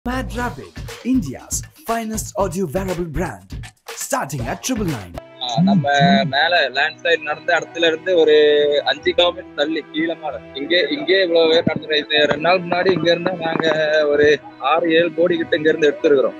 Mad Rabbit, India's finest audio wearable brand, starting at triple nine. நம்ம மேல land slide நடந்த இடத்துல இருந்து ஒரு அஞ்சு கிலோமீட்டர் தள்ளி கீழே மேல இங்கே இங்கே இவ்வளவு பேர் நடந்து இது ரெண்டு நாள் முன்னாடி இங்க இருந்தா நாங்க ஒரு ஆறு ஏழு கோடி கிட்ட இங்க இருந்து எடுத்துருக்கிறோம்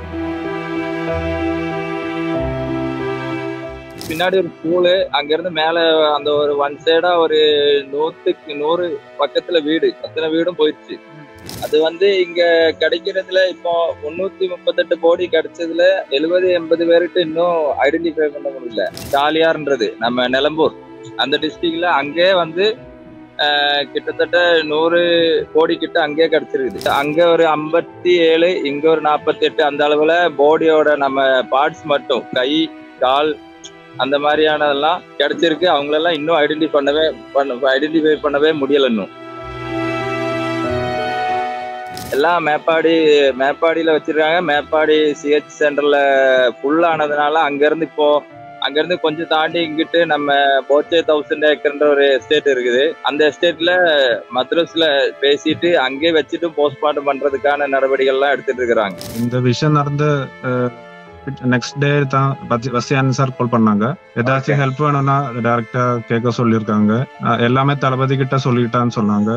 பின்னாடி ஒரு ஸ்கூலு அங்க இருந்து மேல அந்த ஒரு ஒன் சைடா ஒரு நூத்துக்கு நூறு பக்கத்துல வீடு அத்தனை வீடும் போயிடுச்சு அது வந்து இங்க கிடைக்கிறதுல இப்போ முன்னூத்தி முப்பத்தெட்டு கோடி கிடைச்சதுல எழுபது எண்பது பேருக்கு இன்னும் ஐடென்டிஃபை பண்ண முடியல சாலியார்ன்றது நம்ம நிலம்பூர் அந்த டிஸ்ட்ரிக்ட்ல அங்கே வந்து ஆஹ், கிட்டத்தட்ட நூறு கோடி கிட்ட அங்கே கிடைச்சிருக்குது அங்க ஒரு ஐம்பத்தி ஏழு இங்க ஒரு நாற்பத்தி எட்டு அந்த அளவுல பாடியோட நம்ம பார்ட்ஸ் மட்டும் கை கால் அந்த மாதிரியானதெல்லாம் கிடைச்சிருக்கு அவங்களெல்லாம் இன்னும் ஐடென்டிஃபை பண்ணவே பண்ண ஐடென்டிஃபை பண்ணவே முடியல இன்னும் எல்லாம் மேப்பாடி மேப்பாடியில வச்சிருக்காங்க மேப்பாடி சிஹெச் சென்டர்ல ஃபுல் ஆனதுனால அங்க இருந்து இப்போ அங்க இருந்து கொஞ்சம் தாண்டி இங்கிட்டு நம்ம போச்சே தௌசண்ட் ஏக்கர்ன்ற ஒரு எஸ்டேட் இருக்குது அந்த எஸ்டேட்ல மத்ரஸ்ல பேசிட்டு அங்கே வச்சுட்டு போஸ்ட்மார்ட்டம் பண்றதுக்கான நடவடிக்கைகள்லாம் எடுத்துட்டு இருக்கிறாங்க இந்த விஷயம் நடந்து நெக்ஸ்ட் டே தான் பஸ் பஸ்யான் சார் கால் பண்ணாங்க ஏதாச்சும் ஹெல்ப் வேணும்னா டைரக்டா கேட்க சொல்லியிருக்காங்க அஹ் எல்லாமே தளபதி கிட்ட சொல்லிட்டான்னு சொன்னாங்க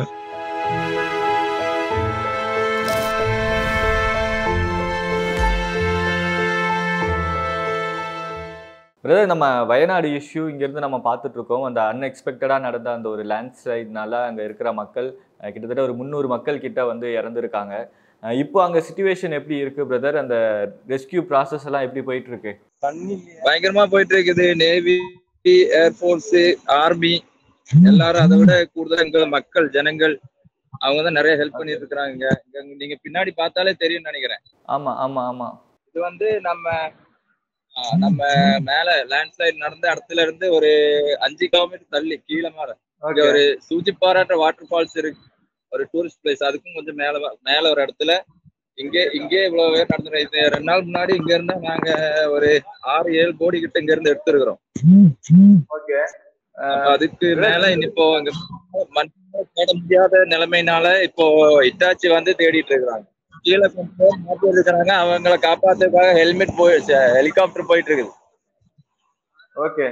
பிரதர் நம்ம வயநாடு இஷ்யூ இங்கேருந்து நம்ம பார்த்துட்டு இருக்கோம் அந்த அன்எக்ஸ்பெக்டடாக நடந்த அந்த ஒரு லேண்ட் ஸ்லைட்னால அங்கே இருக்கிற மக்கள் அஹ், கிட்டத்தட்ட ஒரு முந்நூறு மக்கள் கிட்ட வந்து இறந்துருக்காங்க அஹ், இப்போ அங்கே சுச்சுவேஷன் எப்படி இருக்கு பிரதர் அந்த ரெஸ்கியூ ப்ராசஸ் எல்லாம் எப்படி போயிட்டு இருக்கு பயங்கரமா போயிட்டு இருக்குது நேவி ஏர்போர்ஸ் ஆர்மி எல்லாரும் அதை விட கூடுதல் எங்க மக்கள் ஜனங்கள் அவங்க தான் நிறைய ஹெல்ப் பண்ணிட்டு இருக்கிறாங்க இங்க நீங்க பின்னாடி பார்த்தாலே தெரியும்னு நினைக்கிறேன் ஆமா ஆமா ஆமா இது வந்து நம்ம ஆ, நம்ம மேல லேண்ட் ஸ்லைட் நடந்த இடத்துல இருந்து ஒரு அஞ்சு கிலோமீட்டர் தள்ளி கீழே மேல இங்க ஒரு சூஜிப்பாறான்ற வாட்டர் ஃபால்ஸ் இருக்கு ஒரு டூரிஸ்ட் பிளேஸ் அதுக்கும் கொஞ்சம் மேல வ- மேல ஒரு இடத்துல இங்கே இங்கே இவ்வளவு பேர் நடந்து இது ரெண்டு நாள் முன்னாடி இங்க இருந்தா நாங்க ஒரு ஆறு ஏழு கோடி கிட்ட இங்க இருந்து எடுத்துருக்கிறோம் ஓகே அப்ப அதுக்கு மேல இப்போ இங்க மண் தேட முடியாத நிலைமையினால இப்போ இட்டாச்சி வந்து தேடிட்டு இருக்கிறாங்க கீழே கொஞ்சம் பேர் மாட்டி இருக்கிறாங்க அவங்கள காப்பாத்துறதுக்காக ஹெல்மெட் போய் ஹெலிகாப்டர் போயிட்டு இருக்குது ஓகே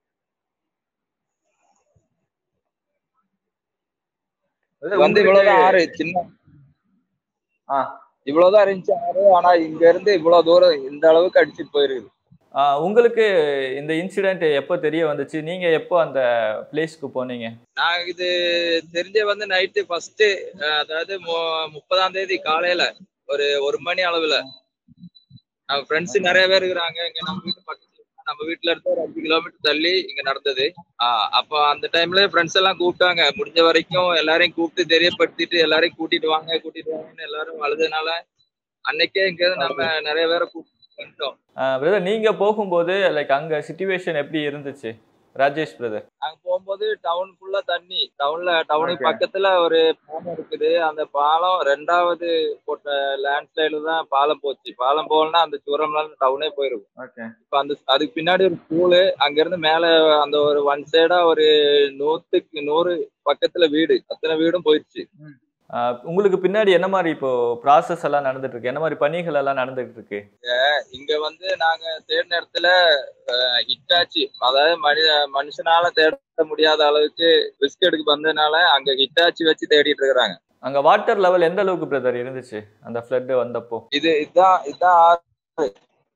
வந்து இவ்வளவுதான் ஆறு சின்ன ஆ. இவ்வளவுதான் இருந்துச்சு ஆறு ஆனா இங்க இருந்து இவ்வளவு தூரம் இந்த அளவுக்கு அடிச்சுட்டு போயிருக்குது உங்களுக்கு இந்த இன்சிடென்ட் எப்போ தெரிய வந்துச்சு நீங்க எப்போ அந்த பிளேஸ்க்கு போனீங்க நான் இது தெரிஞ்ச வந்து நைட்டு ஃபர்ஸ்ட் அதாவது மு- முப்பதாம் தேதி காலையில ஒரு ஒரு மணி அளவுல நம்ம ஃப்ரெண்ட்ஸ் நிறைய பேர் இருக்கிறாங்க இங்க நம்ம வீட்டு பக்கத்துல நம்ம வீட்டுல இருந்து ஒரு அஞ்சு கிலோமீட்டர் தள்ளி இங்க நடந்தது ஆஹ் அப்ப அந்த டைம்ல ஃப்ரெண்ட்ஸ் எல்லாம் கூப்பிட்டாங்க முடிஞ்ச வரைக்கும் எல்லாரையும் கூப்பிட்டு தெரியப்படுத்திட்டு எல்லாரையும் கூட்டிட்டு வாங்க கூட்டிட்டு வாங்கன்னு எல்லாரும் அழுதுனால அன்னைக்கே இங்க இருந்து நம்ம நிறைய பேரை கூப்பிட்டு வந்துட்டோம் பிரதர் நீங்க போகும்போது லைக் அங்க சுச்சுவேஷன் எப்படி இருந்துச்சு ராஜேஷ் பிரதர் நாங்க போகும்போது டவுன் ஃபுல்லா தண்ணி டவுன்ல டவுனுக்கு Okay. பக்கத்துல ஒரு பாலம் இருக்குது அந்த பாலம் ரெண்டாவது போட்ட லேண்ட் ஸ்லைடு தான் பாலம் போச்சு பாலம் போகலன்னா அந்த சுரம்லாம் டவுனே போயிருக்கும் ஓகே இப்ப அந்த அதுக்கு பின்னாடி ஒரு ஸ்கூலு அங்க இருந்து மேல அந்த ஒரு ஒன் சைடா ஒரு நூத்துக்கு நூறு பக்கத்துல வீடு அத்தனை வீடும் போயிடுச்சு உங்களுக்கு பின்னாடி என்ன மாதிரி இப்போ ப்ராசஸ் எல்லாம் நடந்துட்டு இருக்கு என்ன மாதிரி பணிகள் எல்லாம் நடந்துட்டு இருக்கு இங்க வந்து நாங்க தேடின இடத்துல ஹிட்டாச்சு அதாவது மனித மனுஷனால தேட முடியாத அளவுக்கு ரிஸ்க் எடுக்க வந்ததுனால அங்க ஹிட்டாச்சி வச்சு தேடிட்டு இருக்கிறாங்க அங்க வாட்டர் லெவல் எந்த அளவுக்கு பிரதர் இருந்துச்சு அந்த ஃப்ளட் வந்தப்போ இது இதுதான் இதுதான் ஆறு.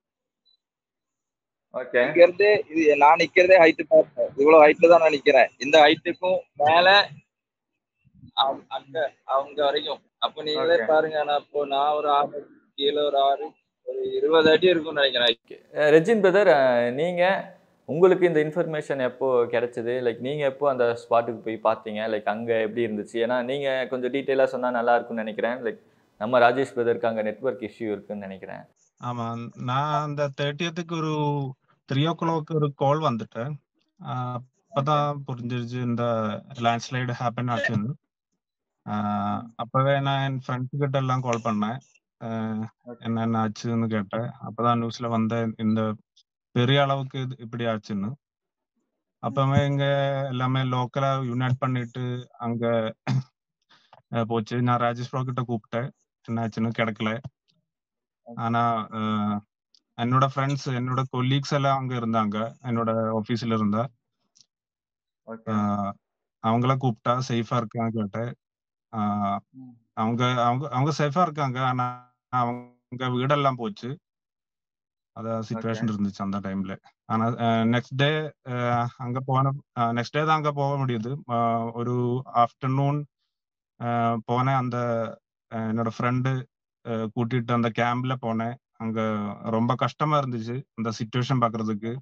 ஓகே இங்க இருந்து இது நான் நிக்கிறதே ஹைட் பார்த்தேன் இவ்வளவு ஹைட்ல தான் நான் நிக்கிறேன் இந்த ஹைட்டுக்கும் மேல அவ- அங்க அவங்க வரைக்கும் அப்ப நீங்களே Okay. பாருங்க நான் இப்போ நான் ஒரு ஆறு கீழே ஒரு ஆறு ஒரு இருபது அடி இருக்கும்னு நினைக்கிறேன் ரெஜின் பிரதர் நீங்க உங்களுக்கு இந்த இன்ஃபர்மேஷன் எப்போ கிடைச்சது லைக் நீங்க எப்போ அந்த ஸ்பாட்டுக்கு போய் பார்த்தீங்க லைக் அங்க எப்படி இருந்துச்சு ஏன்னா நீங்க கொஞ்சம் டீட்டெயிலாக சொன்னா நல்லா இருக்கும்னு நினைக்கிறேன் லைக் நம்ம ராஜேஷ் பிரதருக்கு அங்க நெட்வொர்க் இஷ்யூ இருக்குன்னு நினைக்கிறேன் ஆமா நான் அந்த தேர்ட்டியத்துக்கு ஒரு த்ரீ ஓ கிளாக் ஒரு கால் வந்துட்டேன் ஆஹ் அப்பதான் புரிஞ்சிருச்சு இந்த லேண்ட்ஸ்லைடு ஹேப்பன் ஆச்சுன்னு ஆஹ் அப்பவே நான் என் ஃப்ரெண்ட்ஸ் கிட்ட எல்லாம் கால் பண்ணேன் ஆஹ் என்னென்ன ஆச்சுன்னு கேட்டேன் அப்பதான் நியூஸ்ல வந்த இந்த பெரிய அளவுக்கு இது இப்படி ஆச்சுன்னு அப்பவே இங்க எல்லாமே லோக்கலா யுனைட் பண்ணிட்டு அங்க அஹ் போச்சு நான் ராஜேஷ் ப்ரோ கிட்ட கூப்பிட்டேன் என்னாச்சுன்னு கிடைக்கல ஆனா அஹ், என்னோட ஃப்ரெண்ட்ஸ் என்னோட கொலீக்ஸ் எல்லாம் அங்க இருந்தாங்க என்னோட ஆபீஸ்ல இருந்தா ஓகே ஆஹ் அவங்கள கூப்பிட்டா சேஃபா இருக்கான்னு கேட்டேன் ஆஹ் அவங்க அவங்க அவங்க சேஃபா இருக்காங்க ஆனா அவங்க வீடெல்லாம் போச்சு அதான் சுச்சுவேஷன் இருந்துச்சு அந்த டைம்ல ஆனா நெக்ஸ்ட் டே அங்க போன நெக்ஸ்ட் டே தான் அங்க போக முடியுது ஆஹ் ஒரு ஆஃப்டர்நூன் போனேன் அந்த ஆஹ் என்னோட ஃப்ரெண்டு கூட்டிட்டு அந்த கேம்ப்ல போனேன் அங்க ரொம்ப கஷ்டமா இருந்துச்சு அந்த சுச்சுவேஷன் பாக்குறதுக்கு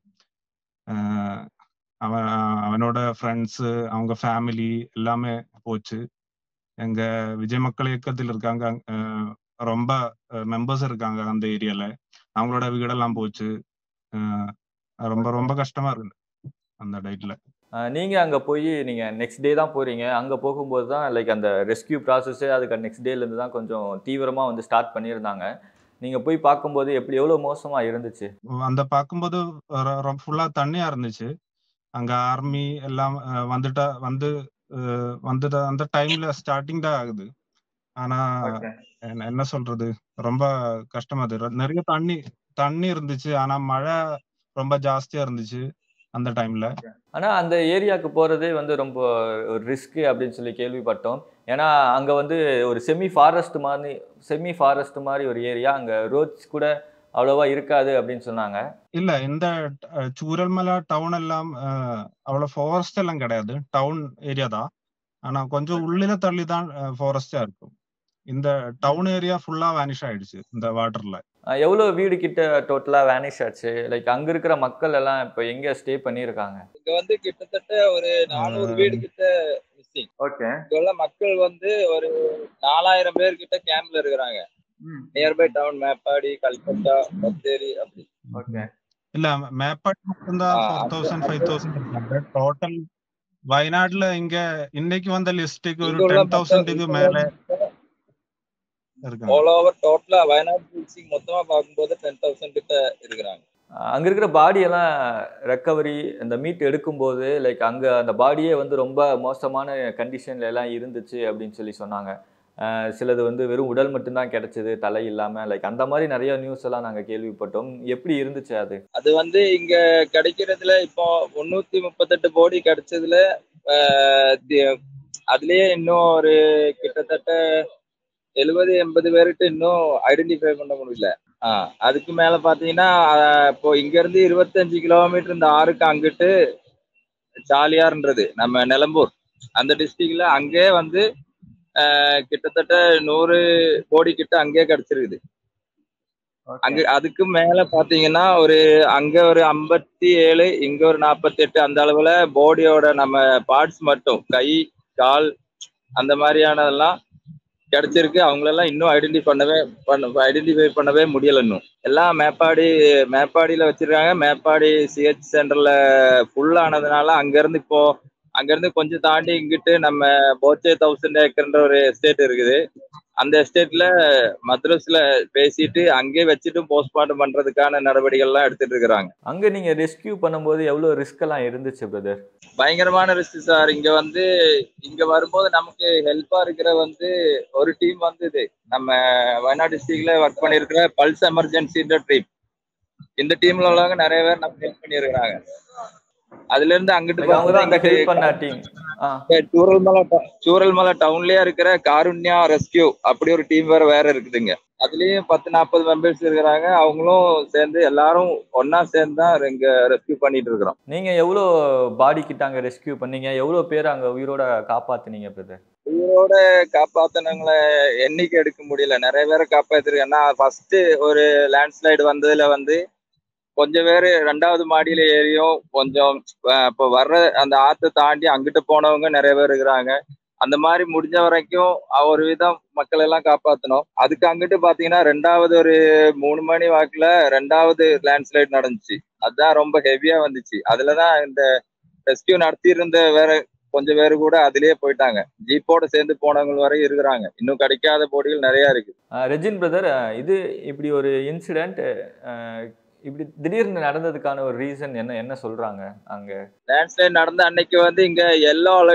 ஆஹ் அவன் அவனோட ஃப்ரெண்ட்ஸ் அவங்க ஃபேமிலி எல்லாமே போச்சு எங்க விஜய் மக்கள் இயக்கத்தில் இருக்காங்க அஹ் ரொம்ப மெம்பர்ஸ் இருக்காங்க அந்த ஏரியால அவங்களோட வீடெல்லாம் போச்சு அஹ் ரொம்ப ரொம்ப கஷ்டமா இருக்கு அந்த டேட்ல ஆஹ் நீங்க அங்க போய் நீங்க நெக்ஸ்ட் டே தான் போறீங்க அங்க போகும்போது தான் லைக் அந்த ரெஸ்கியூ ப்ராசஸே அதுக்கு நெக்ஸ்ட் டேல இருந்து தான் கொஞ்சம் தீவிரமா வந்து ஸ்டார்ட் பண்ணியிருந்தாங்க நீங்க போய் பார்க்கும்போது எப்படி எவ்வளவு மோசமா இருந்துச்சு அந்த பார்க்கும்போது ரொ- ரொம்ப ஃபுல்லா தண்ணியா இருந்துச்சு அங்க ஆர்மி எல்லாம் அஹ், வந்துட்டா வந்து அஹ், வந்துட்ட அந்த டைம்ல ஸ்டார்டிங் தான் ஆகுது ஆனா என்ன என்ன சொல்றது ரொம்ப கஷ்டமா இருக்கு நிறைய தண்ணி தண்ணி இருந்துச்சு ஆனா மழை ரொம்ப ஜாஸ்தியா இருந்துச்சு அந்த டைம்ல ஆனா அந்த ஏரியாவுக்கு போறதே வந்து ரொம்ப ஒரு ரிஸ்க் அப்படின்னு சொல்லி கேள்விப்பட்டோம் ஏன்னா அங்க வந்து ஒரு செமி ஃபாரஸ்ட் மாதிரி செமி ஃபாரஸ்ட் மாதிரி ஒரு ஏரியா அங்க ரோட்ஸ் கூட அவ்வளவா இருக்காது அப்படின்னு சொன்னாங்க இல்ல இந்த அஹ், சூரல்மலை டவுன் எல்லாம் அஹ், அவ்வளவு ஃபாரஸ்ட் எல்லாம் கிடையாது டவுன் ஏரியா தான் ஆனா கொஞ்சம் உள்ளில தள்ளி தான் ஃபாரஸ்டா இருக்கும் இந்த டவுன் ஏரியா ஃபுல்லா வேனிஷ் ஆயிடுச்சு இந்த வாட்டர்ல அஹ் எவ்வளவு வீடு கிட்ட டோட்டலா வேனிஷ் ஆச்சு லைக் அங்க இருக்கிற மக்கள் எல்லாம் இப்போ எங்க ஸ்டே பண்ணியிருக்காங்க இங்க வந்து கிட்டத்தட்ட ஒரு நானூறு வீடு கிட்ட மிஸ்ஸிங் ஓகே இங்க உள்ள மக்கள் வந்து ஒரு நாலாயிரம் பேர் கிட்ட கேம்ப்ல இருக்கிறாங்க நியர்பை டவுன் மேப்பாடி கல்கத்தா பத்தேரி அப்படி ஓகே இல்ல மேப்பாடி மட்டும்தான் ஆ, ஃபோர் அந்த தௌசண்ட் ஃபைவ் தௌசண்ட் இருக்காங்க டோட்டல் வயநாடுல இங்க இன்னைக்கு வந்த லிஸ்டுக்கு ஒரு இங்க உள்ள டென் தௌசண்ட்க்கு மேல இருக்காங்க ஆல் ஓவர் டோட்டலா வயநாடு மிஸ்ஸிங் மொத்தமா பார்க்கும்போது டென் தௌசண்ட் கிட்ட இருக்கிறாங்க அஹ் அங்க இருக்கிற பாடி எல்லாம் ரெக்கவரி அந்த மீட் எடுக்கும்போது லைக் அங்க அந்த பாடியே வந்து ரொம்ப மோசமான கண்டிஷன்ல எல்லாம் இருந்துச்சு அப்படின்னு சொல்லி சொன்னாங்க அஹ் சிலது வந்து வெறும் உடல் மட்டும்தான் கிடைச்சது தலை இல்லாம லைக் அந்த மாதிரி நிறைய நியூஸ் எல்லாம் நாங்க கேள்விப்பட்டோம் எப்படி இருந்துச்சு அது அது வந்து இங்க கிடைக்கிறதுல இப்போ முன்னூத்தி முப்பத்தெட்டு கோடி கிடைச்சதுல ஆஹ் தி- அதுலயே இன்னும் ஒரு கிட்டத்தட்ட எழுபது எண்பது பேர்கிட்ட இன்னும் ஐடென்டிஃபை பண்ண முடியல ஆஹ் அதுக்கு மேல பாத்தீங்கன்னா ஆஹ் இப்போ இங்க இருந்து இருபத்தஞ்சு கிலோமீட்டர் இந்த ஆறுக்கு அங்கிட்டு சாலியார்ன்றது நம்ம நிலம்பூர் அந்த டிஸ்ட்ரிக்ட்ல அங்கே வந்து ஆஹ் கிட்டத்தட்ட நூறு கோடி கிட்ட அங்கே கிடைச்சிருக்குது அங்க அதுக்கு மேல பாத்தீங்கன்னா ஒரு அங்க ஒரு ஐம்பத்தி ஏழு இங்க ஒரு நாற்பத்தி எட்டு அந்த அளவுல பாடியோட நம்ம பார்ட்ஸ் மட்டும் கை கால் அந்த மாதிரியானதெல்லாம் கிடைச்சிருக்கு அவங்களெல்லாம் இன்னும் ஐடென்டிஃபை பண்ணவே பண்ண ஐடென்டிஃபை பண்ணவே முடியல இன்னும் எல்லாம் மேப்பாடி மேப்பாடியில வச்சிருக்காங்க மேப்பாடி சிஹெச் சென்டர்ல ஃபுல் ஆனதுனால அங்க இருந்து இப்போ அங்க இருந்து கொஞ்சம் தாண்டி இங்கிட்டு நம்ம போச்சே தௌசண்ட் ஏக்கர்ன்ற ஒரு எஸ்டேட் இருக்குது அந்த எஸ்டேட்ல மத்ரஸ்ல பேசிட்டு அங்கே வச்சுட்டு போஸ்ட்மார்ட்டம் பண்றதுக்கான நடவடிக்கைகள் எல்லாம் எடுத்துட்டு இருக்கிறாங்க அங்க நீங்க ரெஸ்கியூ பண்ணும்போது எவ்வளவு ரிஸ்க் எல்லாம் இருந்துச்சு பிரதர் பயங்கரமான ரிஸ்க் சார் இங்க வந்து இங்க வரும்போது நமக்கு ஹெல்ப்பா இருக்கிற வந்து ஒரு டீம் வந்து இது நம்ம வயநாடு டிஸ்ட்ரிக்ட்ல ஒர்க் பண்ணிருக்கிற பல்ஸ் எமர்ஜென்சின்ற டீம் இந்த டீம்ல உள்ளவங்க நிறைய பேர் நமக்கு ஹெல்ப் பண்ணியிருக்கிறாங்க அதுல இருந்து அங்கிட்டு அவங்க தான் அந்த ஹெல்ப் பண்ண பார்த்து டீம் ஆ சூரல்மலை ட- சூரல்மலை டவுன்லயே இருக்கிற காருண்யா ரெஸ்கியூ அப்படி ஒரு டீம் வேற வேற இருக்குதுங்க அதுலயும் பத்து நாற்பது மெம்பர்ஸ் இருக்கிறாங்க அவங்களும் சேர்ந்து எல்லாரும் ஒன்னா சேர்ந்து தான் இங்க ரெஸ்கியூ பண்ணிட்டு இருக்கிறோம் நீங்க எவ்வளோ பாடி கிட்ட அங்க ரெஸ்கியூ பண்ணீங்க எவ்வளவு பேர் அங்க உயிரோட காப்பாத்துனீங்க பிரதர் உயிரோட காப்பாத்தினவங்கள எண்ணிக்கை எடுக்க முடியல நிறைய பேரை காப்பாத்திருக்கேன் ஏன்னா ஃபர்ஸ்ட் ஒரு லேண்ட்ஸ்லைடு வந்ததுல வந்து கொஞ்சம் பேர் ரெண்டாவது மாடியில ஏறியும் கொஞ்சம் அஹ், இப்போ வர்ற அந்த ஆத்தை தாண்டி அங்கிட்டு போனவங்க நிறைய பேர் இருக்கிறாங்க அந்த மாதிரி முடிஞ்ச வரைக்கும் அஹ், ஒரு விதம் மக்கள் எல்லாம் காப்பாத்தணும் அதுக்கு அங்கிட்டு பாத்தீங்கன்னா ரெண்டாவது ஒரு மூணு மணி வாக்குல ரெண்டாவது லேண்ட்ஸ்லைட் நடந்துச்சு அதுதான் ரொம்ப ஹெவியா வந்துச்சு அதுலதான் இந்த ரெஸ்கியூ நடத்தி இருந்த வேற கொஞ்சம் பேர் கூட அதுலயே போயிட்டாங்க ஜீப்போட சேர்ந்து போனவங்க வரை இருக்கிறாங்க இன்னும் கிடைக்காத போட்டிகள் நிறைய இருக்கு ரெஜின் பிரதர் இது இப்படி ஒரு இன்சிடென்ட் இப்படி திடீர்னு நடந்ததுக்கான ஒரு ரீசன் என்ன என்ன சொல்றாங்க அங்க லேண்ட்ஸ்லைட் நடந்த அன்னைக்கு வந்து இங்க எல்லோ அலர்ட்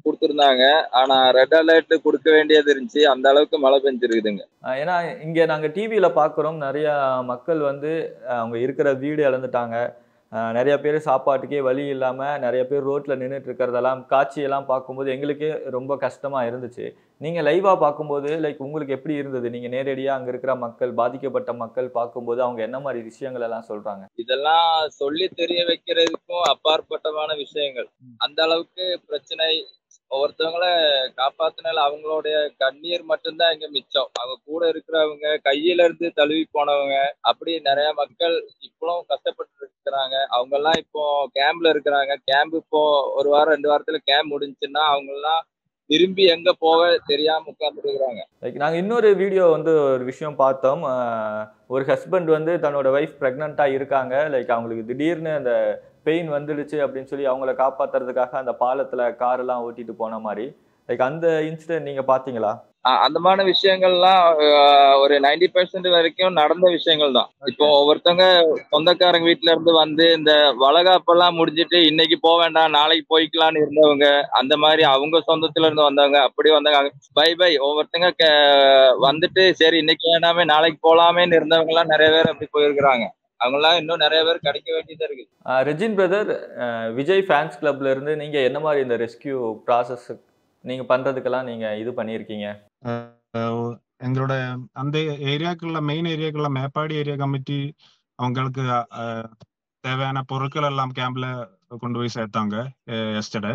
கொடுத்துருந்தாங்க ஆனா ரெட் அலர்ட் கொடுக்க வேண்டியது இருந்துச்சு அந்த அளவுக்கு மழை பெஞ்சிருக்குதுங்க ஆஹ் ஏன்னா இங்கே நாங்கள் டிவியில் பார்க்குறோம் நிறையா மக்கள் வந்து ஆஹ் அவங்க இருக்கிற வீடு இழந்துட்டாங்க ஆஹ் நிறைய பேர் சாப்பாட்டுக்கே வழி இல்லாமல் நிறைய பேர் ரோட்டில் நின்றுட்டு இருக்கிறதெல்லாம் காட்சியெல்லாம் பார்க்கும்போது எங்களுக்கே ரொம்ப கஷ்டமாக இருந்துச்சு நீங்கள் லைவாக பார்க்கும்போது லைக் உங்களுக்கு எப்படி இருந்தது நீங்கள் நேரடியாக அங்கே இருக்கிற மக்கள் பாதிக்கப்பட்ட மக்கள் பார்க்கும்போது அவங்க என்ன மாதிரி விஷயங்கள் எல்லாம் சொல்கிறாங்க இதெல்லாம் சொல்லி தெரிய வைக்கிறதுக்கும் அப்பாற்பட்டமான விஷயங்கள் அந்த அளவுக்கு பிரச்சனை ஒவ்வொருத்தவங்கள காப்பாத்தினால அவங்களுடைய கண்ணீர் மட்டும்தான் இங்க மிச்சம் அவங்க கூட இருக்கிறவங்க கையில இருந்து தழுவி போனவங்க அப்படி நிறைய மக்கள் இப்பவும் கஷ்டப்பட்டு இருக்கிறாங்க அவங்க எல்லாம் இப்போ கேம்ப்ல இருக்கிறாங்க கேம்ப் இப்போ ஒரு வாரம் ரெண்டு வாரத்துல கேம்ப் முடிஞ்சுன்னா அவங்க எல்லாம் விரும்பி எங்க போக தெரியாம உட்கார்ந்துட்டு இருக்கிறாங்க லைக் நாங்கள் இன்னொரு வீடியோ வந்து ஒரு விஷயம் பார்த்தோம் ஆஹ் ஒரு ஹஸ்பண்ட் வந்து தன்னோட ஒய்ஃப் ப்ரெக்னெண்ட்டாக இருக்காங்க லைக் அவங்களுக்கு திடீர்னு அந்த பெயின் வந்துடுச்சு அப்படின்னு சொல்லி அவங்கள காப்பாத்துறதுக்காக அந்த பாலத்தில் காரெல்லாம் ஓட்டிட்டு போன மாதிரி லைக் அந்த இன்சிடென்ட் நீங்கள் பார்த்தீங்களா அ- அந்த மாதிரி விஷயங்கள்லாம் அஹ், ஒரு 90% பெர்சன்ட் வரைக்கும் நடந்த விஷயங்கள் தான் இப்போ ஒவ்வொருத்தவங்க சொந்தக்காரங்க வீட்ல இருந்து வந்து இந்த வளகாப்பெல்லாம் முடிஞ்சிட்டு இன்னைக்கு போக வேண்டாம் நாளைக்கு போய்க்கலாம்னு இருந்தவங்க அந்த மாதிரி அவங்க சொந்தத்துல இருந்து வந்தவங்க அப்படி வந்தாங்க பை பை ஒவ்வொருத்தங்க கே- வந்துட்டு சரி இன்னைக்கு வேண்டாமே நாளைக்கு போலாமேன்னு இருந்தவங்க எல்லாம் நிறைய பேர் அப்படி போயிருக்கிறாங்க அவங்க எல்லாம் இன்னும் நிறைய பேர் கிடைக்க வேண்டியதா இருக்கு ஆஹ் ரெஜின் பிரதர் விஜய் ஃபேன்ஸ் கிளப்ல இருந்து நீங்கள் என்ன மாதிரி இந்த ரெஸ்கியூ ப்ராசஸ் நீங்கள் பண்ணுறதுக்கெல்லாம் நீங்கள் இது பண்ணியிருக்கீங்க அஹ் எங்களோட அந்த ஏரியாக்குள்ள மெயின் ஏரியாக்குள்ள மேப்பாடி ஏரியா கமிட்டி அவங்களுக்கு அஹ், தேவையான பொருட்கள் எல்லாம் கேம்ப்ல கொண்டு போய் சேர்த்தாங்க எஸ்டர்டே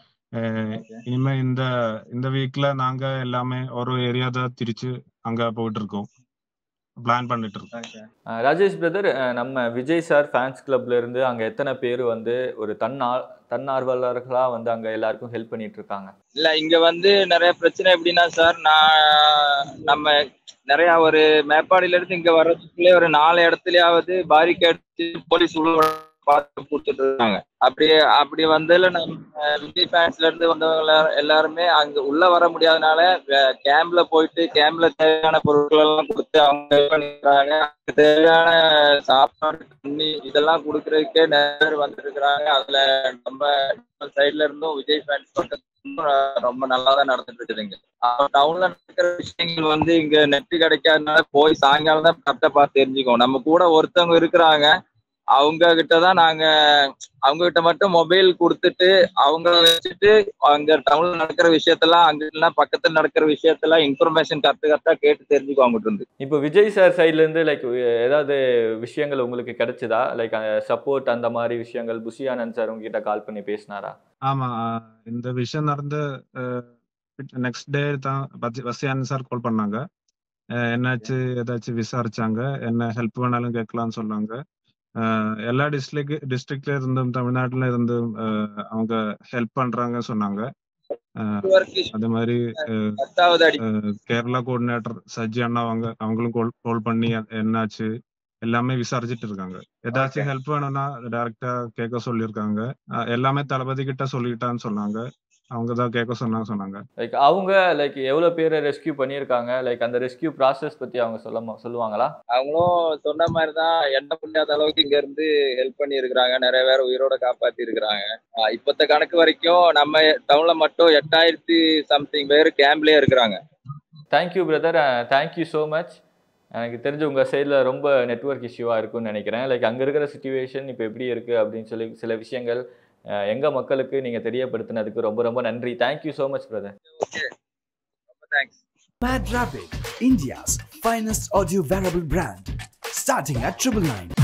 இனிமே இந்த இந்த வீக்ல நாங்க எல்லாமே ஒரு ஏரியா தான் திரிச்சு அங்க போயிட்டு இருக்கோம் பிளான் பண்ணிட்டு இருக்கோம் ஆஹ் ராஜேஷ் பிரதர் நம்ம விஜய் சார் ஃபேன்ஸ் கிளப்ல இருந்து அங்கே எத்தனை பேர் வந்து ஒரு தன்னா தன்னார்வலர்களாக வந்து அங்கே எல்லாருக்கும் ஹெல்ப் பண்ணிட்டு இருக்காங்க இல்ல இங்க வந்து நிறைய பிரச்சனை எப்படின்னா சார் நான் நம்ம நிறைய ஒரு மேப்பாடியில இருந்து இங்க வர்றதுக்குள்ளே ஒரு நாலு இடத்துலயாவது பாரிகேட் போலீஸ் உள்ள பார்த்து கொடுத்துட்டு இருக்காங்க அப்படி அப்படி வந்ததுல நம்ம விஜய் ஃபேன்ஸ்ல இருந்து வந்தவங்க எல்லாருமே அங்க உள்ள வர முடியாதனால கேம்ப்ல போயிட்டு கேம்ப்ல தேவையான பொருட்கள் எல்லாம் கொடுத்து அவங்க help பண்ணிருக்காங்க அதுக்கு தேவையான சாப்பாடு தண்ணி இதெல்லாம் கொடுக்கறதுக்கே நிறைய பேர் வந்துட்டு இருக்கிறாங்க அதுல நம்ம சைட்ல இருந்தும் விஜய் ஃபேன்ஸ் பக்கத்துல ரொம்ப நல்லா தான் நடந்துட்டு இருக்குதுங்க டவுன்ல நடக்கிற விஷயங்கள் வந்து இங்க நெட் கிடைக்காதனால போய் சாயங்காலம் தான் கரெக்டா பார்த்து தெரிஞ்சுக்கோம் நம்ம கூட ஒருத்தவங்க இருக்கிறாங்க அவங்க கிட்ட தான் நாங்க அவங்க கிட்ட மட்டும் மொபைல் கொடுத்துட்டு அவங்க வச்சுட்டு அங்க டவுன்ல நடக்கிற விஷயத்தெல்லாம் அங்க எல்லாம் பக்கத்துல நடக்கிற விஷயத்தெல்லாம் இன்ஃபர்மேஷன் கரெக்ட் கரெக்டா கேட்டு தெரிஞ்சுக்கோ அவங்ககிட்ட இருந்து இப்போ விஜய் சார் சைட்ல இருந்து லைக் ஏதாவது விஷயங்கள் உங்களுக்கு கிடைச்சதா லைக் சப்போர்ட் அந்த மாதிரி விஷயங்கள் புஷி ஆனந்த் சார் உங்ககிட்ட கால் பண்ணி பேசினாரா ஆமா அஹ் இந்த விஷயம் நடந்து நெக்ஸ்ட் டே தான் பஸ்- வசியானந்த் சார் கால் பண்ணாங்க அஹ் என்னாச்சு ஏதாச்சும் விசாரிச்சாங்க என்ன ஹெல்ப் வேணாலும் கேட்கலாம்னு சொன்னாங்க அஹ் எல்லா டிஸ்ட்ரிக்ட் டிஸ்ட்ரிக்ட்ல இருந்தும் தமிழ்நாட்டுல இருந்தும் அஹ் அவங்க ஹெல்ப் பண்றாங்க சொன்னாங்க அஹ் அதே மாதிரி அஹ் பத்தாவது அடி அஹ் கேரளா கோஆர்டினேட்டர் சஜ்ஜி அண்ணா அவங்க அவங்களும் கால் கால் பண்ணி அ- என்னாச்சு எல்லாமே விசாரிச்சுட்டு இருக்காங்க ஏதாச்சும் ஹெல்ப் வேணும்னா டைரக்டா கேட்க சொல்லியிருக்காங்க அஹ் எல்லாமே தளபதி கிட்ட சொல்லிட்டான்னு சொன்னாங்க அவங்க தான் கேட்க சொன்னாங்க சொன்னாங்க லைக் அவங்க லைக் எவ்வளோ பேரை ரெஸ்கியூ பண்ணியிருக்காங்க லைக் அந்த ரெஸ்கியூ ப்ராசஸ் பற்றி அவங்க சொல்ல சொல்லுவாங்களா அவங்களும் சொன்ன மாதிரி தான் எண்ண முடியாத அளவுக்கு இங்க இருந்து ஹெல்ப் பண்ணி இருக்கிறாங்க நிறைய பேர் உயிரோட காப்பாத்தி இருக்கிறாங்க இப்பத்த கணக்கு வரைக்கும் நம்ம டவுன்ல மட்டும் எட்டாயிரத்தி சம்திங் பேர் கேம்ப்லயே இருக்கிறாங்க thank you brother thank you so much எனக்கு தெரிஞ்சு உங்கள் சைடில் ரொம்ப நெட்வொர்க் இஷ்யூவாக இருக்கும்னு நினைக்கிறேன் லைக் அங்கே இருக்கிற சுச்சுவேஷன் இப்போ எப்படி இருக்குது அப்படின்னு சொல்லி சில விஷயங்கள் அஹ், எங்க மக்களுக்கு நீங்கள் தெரியப்படுத்தினதுக்கு ரொம்ப ரொம்ப நன்றி தேங்க்யூ ஸோ மச் பிரதர் ரொம்ப thanks Mad Rapid, India's finest audio wearable brand, starting at triple nine.